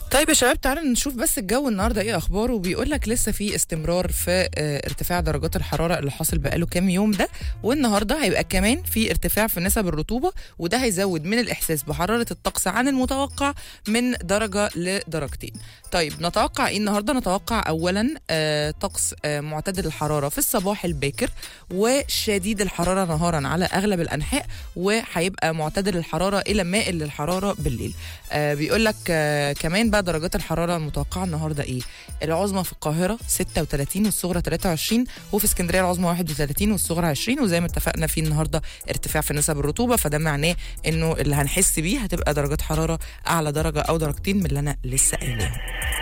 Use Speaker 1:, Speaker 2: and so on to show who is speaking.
Speaker 1: طيب يا شباب تعالوا نشوف بس الجو النهارده ايه اخباره وبيقول لك لسه في استمرار في آه، ارتفاع درجات الحراره اللي حاصل بقاله كام يوم ده والنهارده هيبقى كمان في ارتفاع في نسب الرطوبه وده هيزود من الاحساس بحراره الطقس عن المتوقع من درجه لدرجتين. طيب نتوقع ايه النهارده؟ نتوقع اولا آه، طقس آه، معتدل الحراره في الصباح الباكر وشديد الحراره نهارا على اغلب الانحاء وهيبقى معتدل الحراره الى مائل للحراره بالليل. آه بيقول لك آه كمان بقى درجات الحراره المتوقعه النهارده ايه؟ العظمى في القاهره 36 والصغرى 23 وفي اسكندريه العظمى 31 والصغرى 20 وزي ما اتفقنا في النهارده ارتفاع في نسب الرطوبه فده معناه انه اللي هنحس بيه هتبقى درجات حراره اعلى درجه او درجتين من اللي انا لسه قايلاهم.